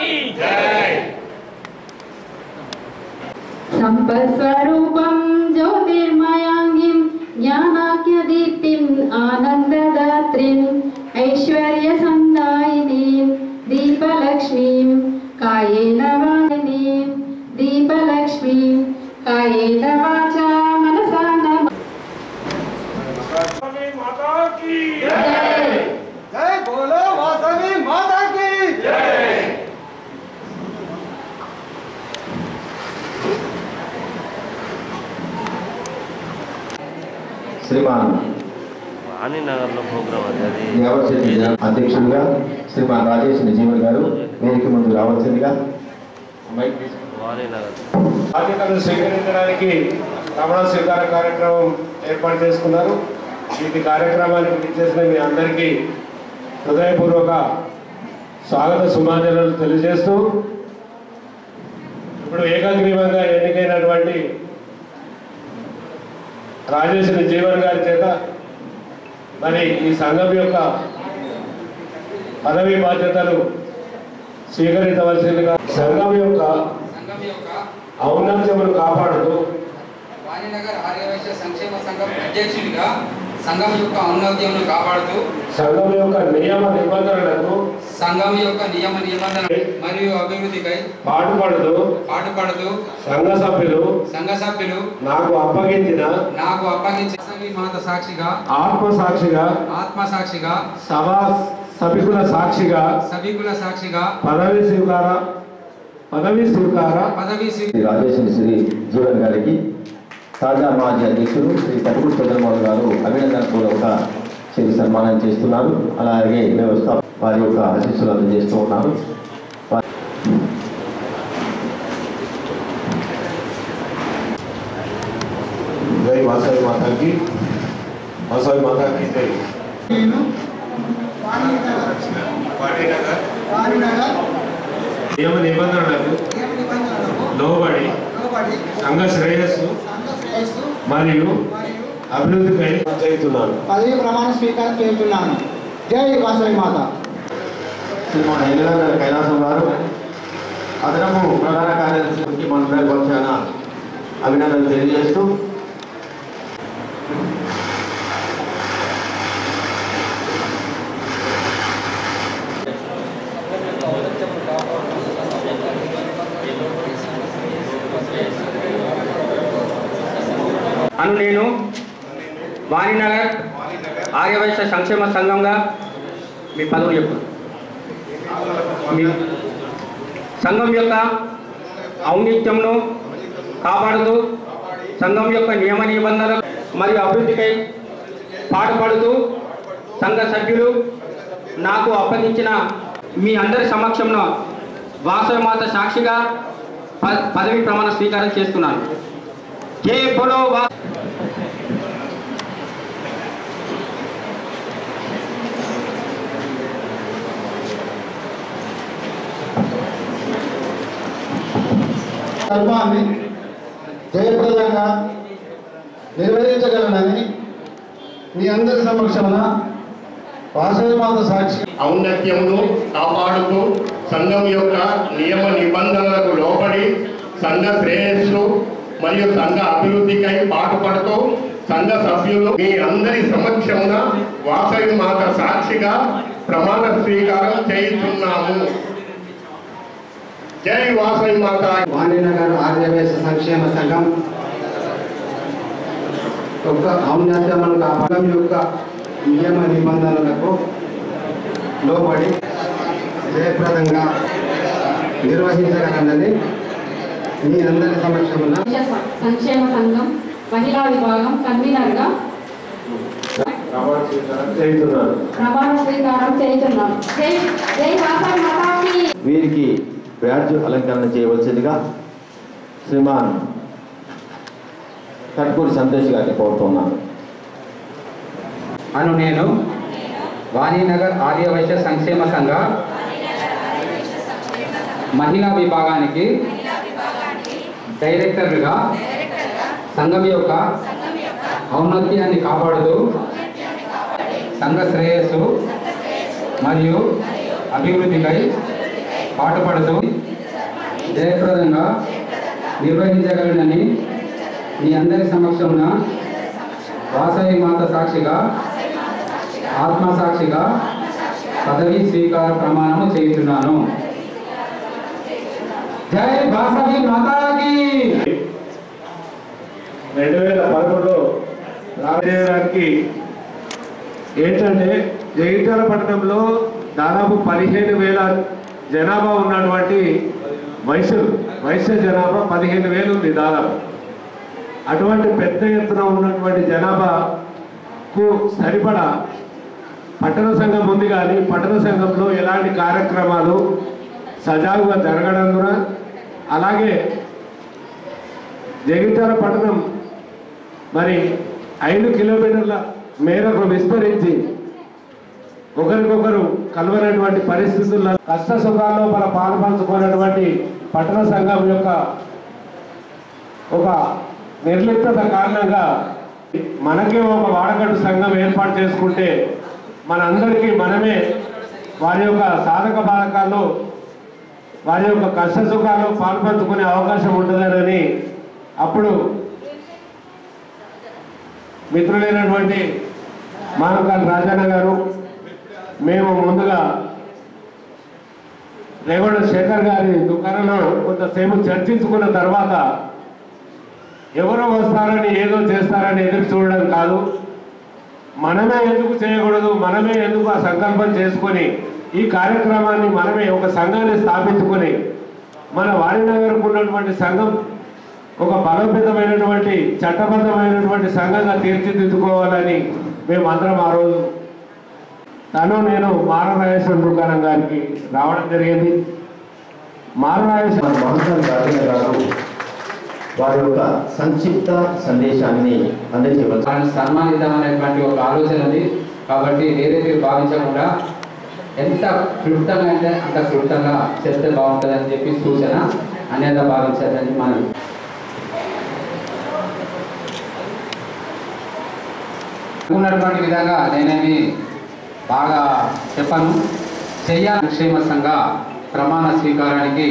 सम्पत्स्वरूपं ज्योतिर्मयाङ्गिं ज्ञानाख्यदीप्तिम् आनन्ददात्रीम् ऐश्वर्यसन्दायिनीं दीपलक्ष्मीं कायेन वाहिनीं दीपलक्ष्मीं कायेन वाचा मनसा नमः जय बोलो वासवी माता की శ్రీమాన్ వాణినగర్లో ప్రోగ్రామ్ అది అది దేవశెట్టి అధ్యక్షుడిగా శ్రీమాన్ రాజేష్ జీవన్ గారు వేదిక ముందు రావాల్సిందిగా మైక్ తీసుకోండి. వాణినగర్ బాధ్యతలను స్వీకరించడానికి ప్రమాణ స్వీకార కార్యక్రమం ఏర్పాటు చేసుకున్నారు ఈ కార్యక్రమానికి విచ్చేసిన మీ అందరికీ హృదయపూర్వక స్వాగత సుమాంజలు తెలియజేస్తూ ఇప్పుడు ఏకాగ్రీవంగా ఎన్నికైనటువంటి రాజేశ్వరి జీవన్ గారి చేత మరి ఈ సంఘం యొక్క పదవి బాధ్యతలు స్వీకరించవలసిందిగా సంఘం యొక్క సంఘం యొక్క ఔన్నత్యమును కాపాడుతూ వాణినగర్ ఆర్యవైశ్య సంక్షేమ సంఘం అధ్యక్షుడిగా సంఘం యొక్క ఔన్నత్యమును కాపాడుతూ సంఘం యొక్క నియమ నిబంధనలకు సంఘం యొక్క నియమ నిబంధనలు మరియు అభివృద్ధికై పాటుపడుతూ పాటుపడుతూ సంఘ సభ్యులు సంఘ సభ్యులు నాకు అప్పగించిన నాకు అప్పగించిన వాసవి మాత సాక్షిగా ఆత్మ సాక్షిగా ఆత్మ సాక్షిగా సభా సభికుల సాక్షిగా సభికుల సాక్షిగా పదవి స్వీకార పదవి స్వీకార పదవి స్వీ శ్రీ రాజేష్ శ్రీ జీవన్ గారికి తాజా మాజీ అధ్యక్షుడు శ్రీ తటుకుడు చంద్రమోహన్ గారు అభినందన పూర్వక చేసి సన్మానం చేస్తున్నారు అలాగే వ్యవస్థ వారి యొక్క ఆశీస్సులు అందజేస్తూ ఉన్నారు వారి- జై వాసవి మాతాకి వాసవి మాతాకి జై వాణినగర్ నియమ నిబంధనలకు లోబడి సంఘ శ్రేయస్సు మరియు అభివృద్ధిపై చేస్తున్నాను పదవి ప్రమాణ స్వీకారం చేస్తున్నాను జై వాసవి మాత శ్రీమాన్ ఎల్లుగంగ కైలాసం గారు అదనపు ప్రధాన కార్యదర్శి మనందరి పక్షాన అభినందనలు తెలియజేస్తూ అను నేను వాణినగర్ ఆర్యవైశ్య సంక్షేమ సంఘంగా మీ పదవి చెప్పు మీ సంఘం యొక్క ఔన్నిత్యంను కాపాడుతూ సంఘం యొక్క నియమ నిబంధనలు మరియు అభివృద్ధికై పాటుపడుతూ సంఘ సభ్యులు నాకు అప్పగించిన మీ అందరి సమక్షంలో వాసవి మాత సాక్షిగా ప- పదవి ప్రమాణ స్వీకారం చేస్తున్నాను జై బోలో వా ధర్మాన్ని జయప్రదంగా నిర్వహించగలనని మీ అందరి సమక్షమున వాసవి మాత సాక్షి ఔన్నత్యమును కాపాడుతూ సంఘం యొక్క నియమ నిబంధనలకు లోబడి సంఘ శ్రేయస్సు మరియు సంఘ అభివృద్ధికై పాటుపడుతూ సంఘ సభ్యులు మీ అందరి సమక్షమున వాసవి మాత సాక్షిగా ప్రమాణ స్వీకారం చేస్తున్నాము జై వాసవి మాత వాణినగర్ ఆర్యవేశ సంక్షేమ సంఘం యొక్క ఔన్నత్యమును కాపాడడం యొక్క నియమ నిబంధనలకు లోబడి జయప్రదంగా నిర్వహించగలనని మీ అందరి సమక్షమున సంక్షేమ సంఘం మహిళా విభాగం కన్వీనర్గా ప్రమాణ స్వీకారం చేస్తున్నాను ప్రమాణ స్వీకారం చేస్తున్నాం జై జై వాసవి మాతాకి వీరికి బ్యాడ్జ్ అలంకరణ చేయవలసిందిగా శ్రీమాన్ కట్కూరి సంతోష్ గారిని కోరుతున్నాను అను నేను వాణినగర్ ఆర్యవైశ్య సంక్షేమ సంఘ మహిళా విభాగానికి డైరెక్టర్గా సంఘం యొక్క ఔన్నత్యాన్ని కాపాడుతూ సంఘ శ్రేయస్సు మరియు అభివృద్ధికై పాటుపడుతూ జయప్రదంగా నిర్వహించగలనని మీ అందరి సమక్షంన వాసవి మాత సాక్షిగా ఆత్మ సాక్షిగా పదవి స్వీకార ప్రమాణము చేయుచున్నాను జై వాసవి మాతాకి రెండు వేల పదకొండులో రాజేయడానికి ఏంటంటే జగిత్యాల పట్టణంలో దాదాపు పదిహేను వేల జనాభా ఉన్నటువంటి వైశ్య వైశ్య జనాభా పదిహేను వేలు ఉంది దాదాపు అటువంటి పెద్ద ఎత్తున ఉన్నటువంటి జనాభాకు సరిపడా పట్టణ సంఘం ఉంది కానీ పట్టణ సంఘంలో ఎలాంటి కార్యక్రమాలు సజావుగా జరగడందున అలాగే జగిత్యాల పట్టణం మరి ఐదు కిలోమీటర్ల మేరకు విస్తరించి ఒకరికొకరు కలవనటువంటి పరిస్థితుల్లో కష్ట సుఖాల్లో మన పాలు పంచుకున్నటువంటి పట్టణ సంఘం యొక్క ఒక నిర్లిప్తత కారణంగా మనకే ఒక వాడకట్టు సంఘం ఏర్పాటు చేసుకుంటే మనందరికీ మనమే వారి యొక్క సాధక బాధకాల్లో వారి యొక్క కష్ట సుఖాల్లో పాల్పంచుకునే అవకాశం ఉంటుందని అప్పుడు మిత్రులైనటువంటి మానకాల రాజన్న గారు మేము ముందుగా రేవణ శేఖర్ గారి దుకాణంలో కొంతసేపు చర్చించుకున్న తర్వాత ఎవరో వస్తారని ఏదో చేస్తారని ఎదురు చూడడం కాదు మనమే ఎందుకు చేయకూడదు మనమే ఎందుకు ఆ సంకల్పం చేసుకొని ఈ కార్యక్రమాన్ని మనమే ఒక సంఘాన్ని స్థాపించుకొని మన వారినగర్కు ఉన్నటువంటి సంఘం ఒక బలోపేతమైనటువంటి చట్టబద్ధమైనటువంటి సంఘంగా తీర్చిదిద్దుకోవాలని మేము అందరం ఆ రోజు తను నేను మారరాజేశ్వర దుకాణం గారికి రావడం జరిగింది మారరాజేశ్వర మహంకాళి రాజన్న గారు వారి యొక్క సంక్షిప్త సందేశాన్ని అందజేయవచ్చు వాళ్ళని సన్మానిద్దామనేటువంటి ఒక ఆలోచన ఉంది కాబట్టి వేరే తీరు భావించకుండా ఎంత క్లుప్తంగా అంటే అంత క్లుప్తంగా చెప్తే బాగుంటుందని చెప్పి సూచన అనేది భావించాలని మనం అనుకున్నటువంటి విధంగా నేనేమి బాగా చెప్పను చెయ్య సంక్షేమ సంఘ ప్రమాణ స్వీకారానికి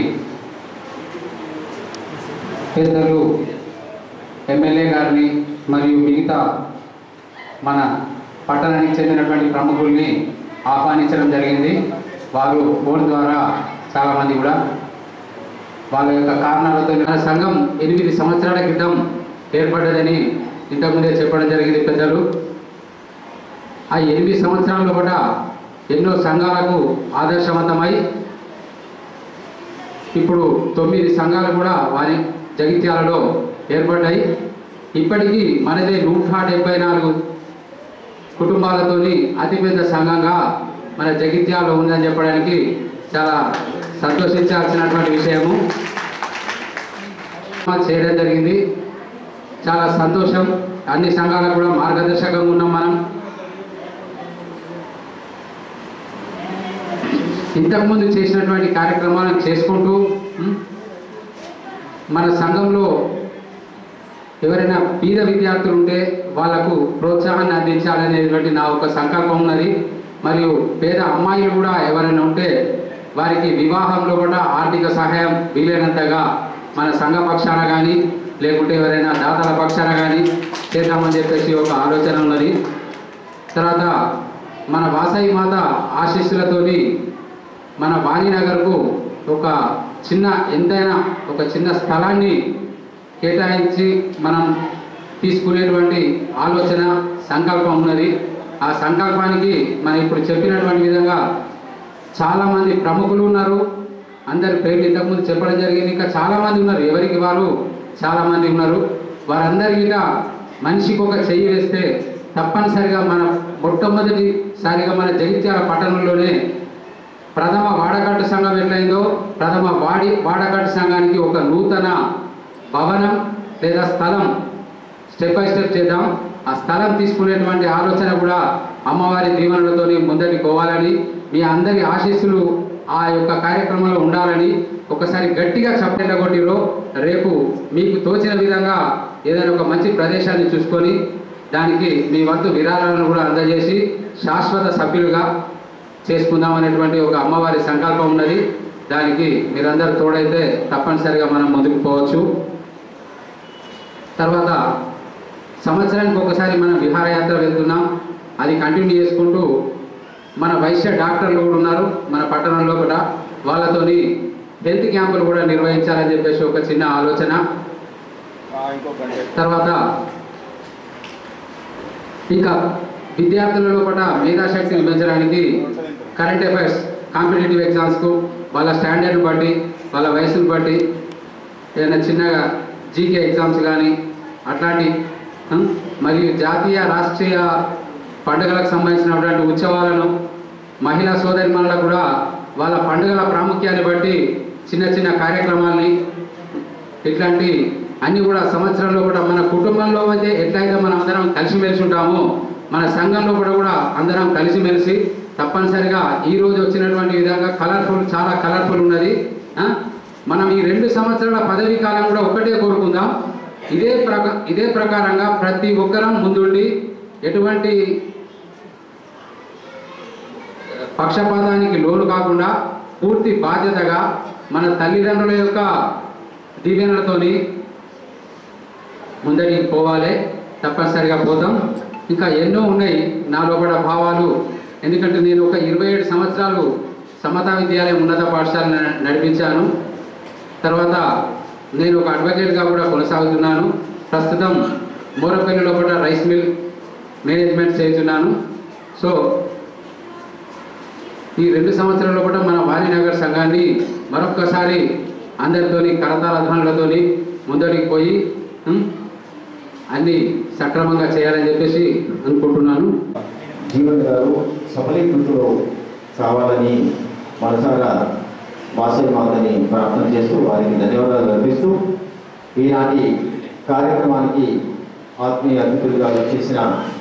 పెద్దలు ఎమ్మెల్యే గారిని మరియు మిగతా మన పట్టణానికి చెందినటువంటి ప్రముఖుల్ని ఆహ్వానించడం జరిగింది వారు ఫోన్ ద్వారా చాలామంది కూడా వాళ్ళ యొక్క కారణాలతో మన సంఘం ఎనిమిది సంవత్సరాల క్రితం ఏర్పడ్డదని ఇంతకుముందే చెప్పడం జరిగింది పెద్దలు ఆ ఎనిమిది సంవత్సరాల్లో కూడా ఎన్నో సంఘాలకు ఆదర్శవంతమై ఇప్పుడు తొమ్మిది సంఘాలు కూడా వారి జగిత్యాలలో ఏర్పడ్డాయి ఇప్పటికీ మనదే నూట డెబ్బై నాలుగు కుటుంబాలతోని అతిపెద్ద సంఘంగా మన జగిత్యాలలో ఉందని చెప్పడానికి చాలా సంతోషించాల్సినటువంటి విషయము చేయడం జరిగింది చాలా సంతోషం అన్ని సంఘాలకు కూడా మార్గదర్శకంగా ఉన్నాం మనం ఇంతకుముందు చేసినటువంటి కార్యక్రమాలను చేసుకుంటూ ఉం, మన సంఘంలో ఎవరైనా పేద విద్యార్థులు ఉంటే వాళ్లకు ప్రోత్సాహాన్ని అందించాలనేటువంటి నా ఒక సంకల్పం ఉన్నది మరియు పేద అమ్మాయిలు కూడా ఎవరైనా ఉంటే వారికి వివాహంలో కూడా ఆర్థిక సహాయం వీలైనంతగా మన సంఘ పక్షాన కానీ లేకుంటే ఎవరైనా దాతల పక్షాన కానీ చేద్దామని చెప్పేసి ఒక ఆలోచన ఉన్నది తర్వాత మన వాసవి మాత ఆశీస్సులతోని మన వాణినగర్కు ఒక చిన్న ఎంతైనా ఒక చిన్న స్థలాన్ని కేటాయించి మనం తీసుకునేటువంటి ఆలోచన సంకల్పం ఉన్నది ఆ సంకల్పానికి మనం ఇప్పుడు చెప్పినటువంటి విధంగా చాలామంది ప్రముఖులు ఉన్నారు అందరి పేర్లు ఇంతకుముందు చెప్పడం జరిగింది ఇంకా చాలామంది ఉన్నారు ఎవరికి వారు చాలామంది ఉన్నారు వారందరికీ మనిషికి ఒక చెయ్యి వేస్తే తప్పనిసరిగా మన మొట్టమొదటిసారిగా మన జగిత్యాల పట్టణంలోనే ప్రథమ వాడకట్టు సంఘం ఎట్లయిందో ప్రథమ వాడి వాడకట్టు సంఘానికి ఒక నూతన భవనం లేదా స్థలం స్టెప్ బై స్టెప్ చేద్దాం ఆ స్థలం తీసుకునేటువంటి ఆలోచన కూడా అమ్మవారి దీవెనలతోని ముందరికి పోవాలని మీ అందరి ఆశీస్సులు ఆ యొక్క కార్యక్రమంలో ఉండాలని ఒకసారి గట్టిగా కొట్టిరో రేపు మీకు తోచిన విధంగా ఏదైనా ఒక మంచి ప్రదేశాన్ని చూసుకొని దానికి మీ వంతు విరాళాలను కూడా అందజేసి శాశ్వత సభ్యులుగా చేసుకుందాం అనేటువంటి ఒక అమ్మవారి సంకల్పం ఉన్నది దానికి మీరందరూ తోడైతే తప్పనిసరిగా మనం ముందుకు పోవచ్చు తర్వాత సంవత్సరానికి ఒకసారి మనం విహారయాత్ర వెళ్తున్నాం అది కంటిన్యూ చేసుకుంటూ మన వైశ్య డాక్టర్లు కూడా ఉన్నారు మన పట్టణంలో కూడా వాళ్ళతోని హెల్త్ క్యాంపులు కూడా నిర్వహించాలని చెప్పేసి ఒక చిన్న ఆలోచన తర్వాత ఇంకా విద్యార్థులలో కూడా మేధాశక్తిని పెంచడానికి కరెంట్ అఫైర్స్ కాంపిటేటివ్ ఎగ్జామ్స్కు వాళ్ళ స్టాండర్డ్ని బట్టి వాళ్ళ వయసుని బట్టి ఏదైనా చిన్నగా జీకే ఎగ్జామ్స్ కానీ అట్లాంటి ఉం, మరియు జాతీయ రాష్ట్రీయ పండుగలకు సంబంధించినటువంటి ఉత్సవాలను మహిళా సోదరిమణులకు కూడా వాళ్ళ పండుగల ప్రాముఖ్యాన్ని బట్టి చిన్న చిన్న కార్యక్రమాల్ని ఇట్లాంటి అన్ని కూడా సంవత్సరంలో కూడా మన కుటుంబంలో అయితే ఎట్లయితే మనం అందరం కలిసిమెలిసి ఉంటామో మన సంఘంలో కూడా కూడా అందరం కలిసిమెలిసి తప్పనిసరిగా ఈ రోజు వచ్చినటువంటి విధంగా కలర్ఫుల్ చాలా కలర్ఫుల్ ఉన్నది ఆ? మనం ఈ రెండు సంవత్సరాల పదవీ కాలం కూడా ఒక్కటే కోరుకుందాం ఇదే ప్రక ఇదే ప్రకారంగా ప్రతి ఒక్కరం ముందుండి ఎటువంటి పక్షపాతానికి లోను కాకుండా పూర్తి బాధ్యతగా మన తల్లిదండ్రుల యొక్క దీవెనలతోని ముందరికి పోవాలి తప్పనిసరిగా పోతాం ఇంకా ఎన్నో ఉన్నాయి నా లోపల భావాలు ఎందుకంటే నేను ఒక ఇరవై ఏడు సంవత్సరాలు సమతా విద్యాలయం ఉన్నత పాఠశాల న- నడిపించాను తర్వాత నేను ఒక అడ్వకేట్గా కూడా కొనసాగుతున్నాను ప్రస్తుతం మోరపల్లిలో కూడా రైస్ మిల్ మేనేజ్మెంట్ చేస్తున్నాను సో ఈ రెండు సంవత్సరాల్లో కూడా మన వాణినగర్ సంఘాన్ని మరొక్కసారి అందరితోని కరతాల ధ్వనులతోని ముందడికి పోయి ఉం, అన్ని సక్రమంగా చేయాలని చెప్పేసి అనుకుంటున్నాను జీవన్ గారు సఫలీకృతులు కావాలని మనసారా వాసవి మాతని ప్రార్థన చేస్తూ వారికి ధన్యవాదాలు అర్పిస్తూ ఈనాటి కార్యక్రమానికి ఆత్మీయ అతిథులుగా చేసిన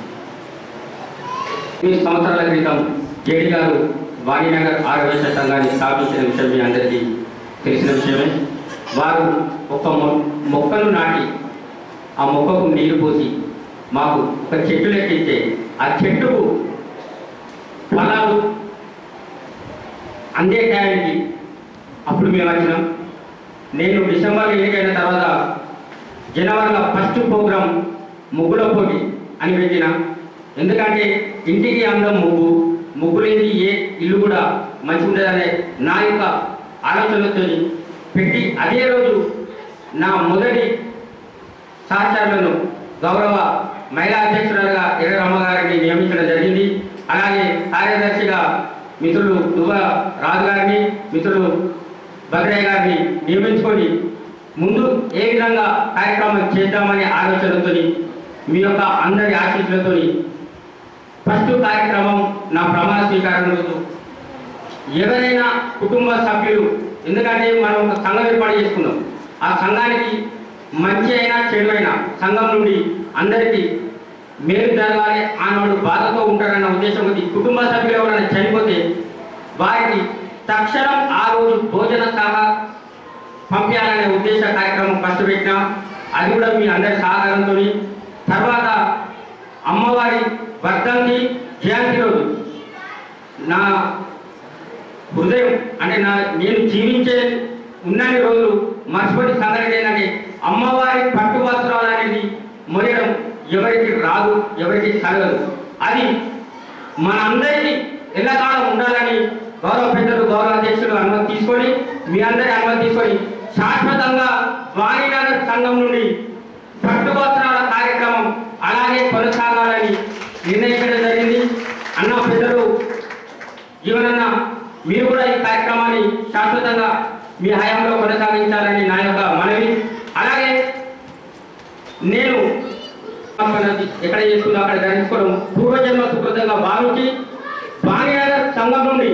ఎనిమిది సంవత్సరాల క్రితం జేడి గారు వాణినగర్ ఆరోగ్య సంఘాన్ని స్థాపించిన విషయం మీ అందరికీ తెలిసిన విషయమే వారు ఒక మొ- మొక్కను నాటి ఆ మొక్కకు నీరు పోసి మాకు ఒక చెట్టు లెక్కిస్తే ఆ చెట్టుకు ఫలాలు అందే టయానికి అప్పుడు మేము వచ్చినాం నేను డిసెంబర్లో ఎన్నికైన తర్వాత జనవరిలో ఫస్ట్ ప్రోగ్రాం ముగ్గుల పోటీ అని పెట్టిన ఎందుకంటే ఇంటికి అందం ముగ్గు ముగ్గు లేని ఏ ఇల్లు కూడా మంచిగా ఉండదనే నా యొక్క ఆలోచనతో పెట్టి అదే రోజు నా మొదటి సహచరులను గౌరవ మహిళా అధ్యక్షురాలుగా ఎర్రమ్మ గారిని నియమించడం జరిగింది అలాగే కార్యదర్శిగా మిత్రులు దువ్వ రాజు గారిని మిత్రులు భద్రయ్య గారిని నియమించుకొని ముందు ఏ విధంగా కార్యక్రమం చేద్దామనే ఆలోచనతో మీ యొక్క అందరి ఆశీస్సులతో ఫస్ట్ కార్యక్రమం నా ప్రమాణ స్వీకారం రోజు ఎవరైనా కుటుంబ సభ్యులు ఎందుకంటే మనం ఒక సంఘం ఏర్పాటు చేసుకున్నాం ఆ సంఘానికి మంచి అయినా చెడు అయినా సంఘం నుండి అందరికీ మేలు జరగాలి ఆనాడు బాధతో ఉంటారన్న ఉద్దేశంతో ఈ కుటుంబ సభ్యులు ఎవరైనా చనిపోతే వారికి తక్షణం ఆ రోజు భోజన సహా పంపించాలనే ఉద్దేశ కార్యక్రమం ఫస్ట్ పెట్టినాం అది కూడా మీ అందరి సహకారంతో తర్వాత అమ్మవారి వర్ధంతి జయంతి రోజు నా హృదయం అంటే నా నేను జీవించే ఉన్నన్ని రోజులు మర్చిపోయి సంగతి ఏంటంటే అమ్మవారి పట్టు వస్త్రాలు అనేది మొయ్యడం ఎవరికి రాదు ఎవరికి కలగదు అది మన అందరికీ ఎల్లకాలం ఉండాలని గౌరవ పెద్దలు గౌరవ అధ్యక్షులు అనుమతి తీసుకొని మీ అందరి అనుమతి తీసుకొని శాశ్వతంగా వాణినగర్ సంఘం నుండి పట్టు వస్త్రాల కార్యక్రమం అలాగే కొనసాగాలని నిర్ణయించడం జరిగింది అన్న పెద్దలు జీవనన్న మీరు కూడా ఈ కార్యక్రమాన్ని శాశ్వతంగా మీ హయాంలో కొనసాగించాలని నా యొక్క మనవి అలాగే నేను ఎక్కడ చేసుకుందో అక్కడ ధరించుకోవడం పూర్వజన్మ సుకృతంగా భావించి భాగ్యనగర్ సంఘం నుండి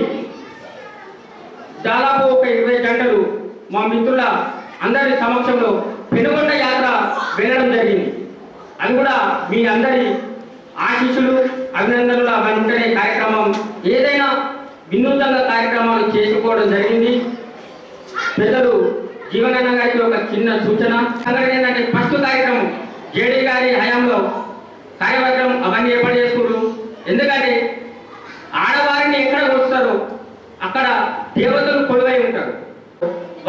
దాదాపు ఒక ఇరవై గంటలు మా మిత్రుల అందరి సమక్షంలో పెనుగొండ యాత్ర వెళ్ళడం జరిగింది అది కూడా మీ అందరి ఆశీస్సులు అభినందనలు అవన్నీ ఉంటేనే కార్యక్రమం ఏదైనా వినూతంగా కార్యక్రమాలు చేసుకోవడం జరిగింది పెద్దలు జీవనన్న గారికి ఒక చిన్న సూచన సంగతి ఏంటంటే ఫస్ట్ కార్యక్రమం జేడీ గారి హయాంలో కార్యవర్గం అవన్నీ ఏర్పాటు చేసుకున్నారు ఎందుకంటే ఆడవారిని ఎక్కడ కొలుస్తారో అక్కడ దేవతలు కొలువై ఉంటారు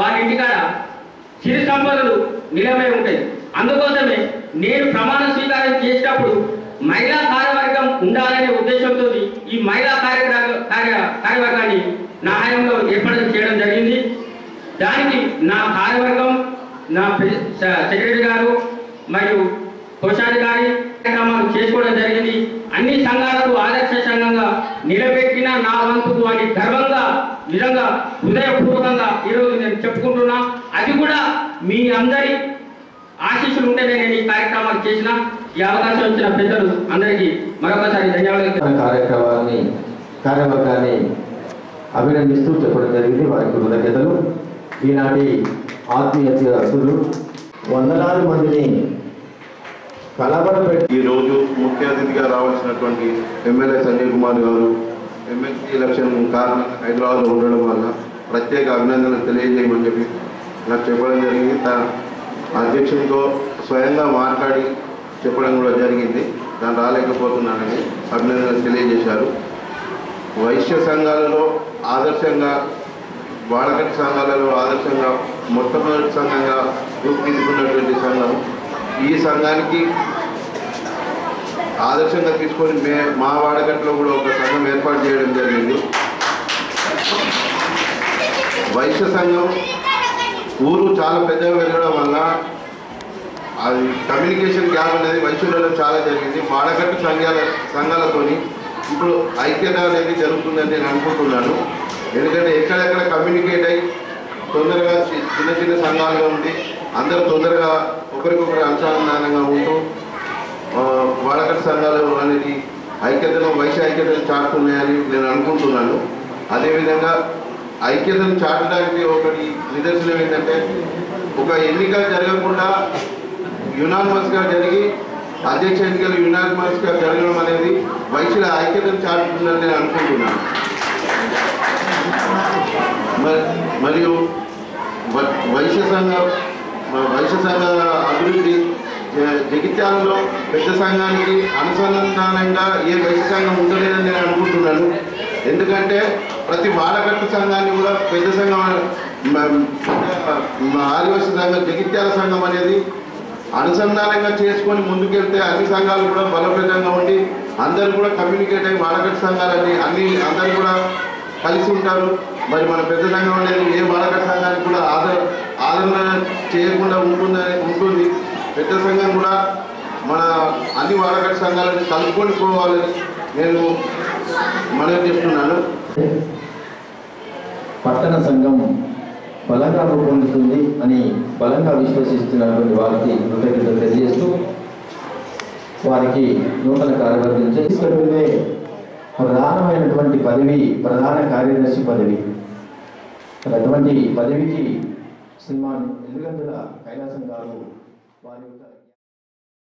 వారి ఇంటికాడ సిరి సంపదలు నిలవై ఉంటాయి అందుకోసమే నేను ప్రమాణ స్వీకారం చేసేటప్పుడు మహిళా కార్యవర్గం ఉండాలనే ఉద్దేశంతో ఈ మహిళా కార్య కార్య కార్యవర్గాన్ని నా హయాంలో ఏర్పాటు చేయడం జరిగింది దానికి నా కార్యవర్గం నా ప్రె- సె- సెక్రటరీ గారు మరియు కోశాధికారి కార్యక్రమాలు చేసుకోవడం జరిగింది అన్ని సంఘాలకు ఆదర్శ సంఘంగా నిలబెట్టిన నా వంతుకు అని గర్వంగా నిజంగా హృదయపూర్వకంగా ఈరోజు నేను చెప్పుకుంటున్నా అది కూడా మీ అందరి ఆశీస్సులు ఉంటేనే నేను ఈ కార్యక్రమాలు చేసిన ఈ అవకాశం ఇచ్చిన పెద్దలు అందరికీ మరొకసారి ధన్యవాదాలు మన కార్యక్రమాన్ని కార్యవర్గాన్ని అభినందిస్తూ చెప్పడం జరిగింది వారికి కృతజ్ఞతలు ఈనాటి ఆత్మీయ అసలు వందలాది మందిని కలబడపెట్టి ఈరోజు ముఖ్య అతిథిగా రావాల్సినటువంటి ఎమ్మెల్యే సంజయ్ కుమార్ గారు ఎమ్మెల్సీ ఎలక్షన్ కారణంగా హైదరాబాద్లో ఉండడం వల్ల ప్రత్యేక అభినందనలు తెలియజేయమని చెప్పి నాకు చెప్పడం జరిగింది తన అధ్యక్షునితో స్వయంగా మాట్లాడి చెప్పడం కూడా జరిగింది దాన్ని రాలేకపోతున్నానని అభినందనలు తెలియజేశారు వైశ్య సంఘాలలో ఆదర్శంగా వాడకటి సంఘాలలో ఆదర్శంగా మొట్టమొదటి సంఘంగా రూపుదిద్దుకున్నటువంటి సంఘం ఈ సంఘానికి ఆదర్శంగా తీసుకొని మే మా వాడకట్లో కూడా ఒక సంఘం ఏర్పాటు చేయడం జరిగింది వైశ్య సంఘం ఊరు చాలా పెద్దగా పెరగడం వల్ల అది కమ్యూనికేషన్ గ్యాప్ అనేది వైశ్యులలో చాలా జరిగింది వాడకట్టు సంఘాల సంఘాలతోని ఇప్పుడు ఐక్యత అనేది జరుగుతుందని నేను అనుకుంటున్నాను ఎందుకంటే ఎక్కడెక్కడ కమ్యూనికేట్ అయ్యి తొందరగా చి- చిన్న చిన్న సంఘాలుగా ఉండి అందరూ తొందరగా ఒకరికొకరు అనుసంధానంగా ఉంటూ ఆ, వాడకట్టు సంఘాలు అనేది ఐక్యతను వైశ్య ఐక్యతను చాటుతున్నాయని నేను అనుకుంటున్నాను అదేవిధంగా ఐక్యతను చాటడానికి ఒకటి నిదర్శనం ఏంటంటే ఒక ఎన్నిక జరగకుండా యునానిమస్గా జరిగి అధ్యక్ష ఎన్నికలు యునానిమస్గా జరగడం అనేది వైశ్యుల ఐక్యతను చాటుతుందని నేను అనుకుంటున్నాను మరి- మరియు వ- వైశ్య సంఘ మ- వైశ్య సంఘ అభివృద్ధి జ- జగిత్యాలలో పెద్ద సంఘానికి అనుసంధానంగా ఏ వైశ్య సంఘం ఉండలేదని నేను అనుకుంటున్నాను ఎందుకంటే ప్రతి వాడకట్టు సంఘాన్ని కూడా పెద్ద సంఘం మ- మ- ఆదివాసీ సంఘం జగిత్యాల సంఘం అనేది అనుసంధానంగా చేసుకొని ముందుకెళ్తే అన్ని సంఘాలు కూడా బలోపేతంగా ఉండి అందరూ కూడా కమ్యూనికేట్ అయ్యి వాడకట్టు సంఘాలని అన్ని అందరూ కూడా కలిసి ఉంటారు మరి మన పెద్ద సంఘం అనేది ఏ వాడకట్టు సంఘానికి కూడా ఆదర ఆదరణ చేయకుండా ఉంటుందని ఉంటుంది పెద్ద సంఘం కూడా మన అన్ని వాడకట్టు సంఘాలను కలుపుకొని పోవాలని నేను మనవి చేస్తున్నాను పట్టణ సంఘం బలంగా రూపొందుతుంది అని బలంగా విశ్వసిస్తున్నటువంటి వారికి కృతజ్ఞతలు తెలియజేస్తూ వారికి నూతన కార్యవర్గం చేసుకుంటే ప్రధానమైనటువంటి పదవి ప్రధాన కార్యదర్శి పదవి మరి అటువంటి పదవికి శ్రీమాన్ ఎల్లుగందుల కైలాసం గారు వారి యొక్క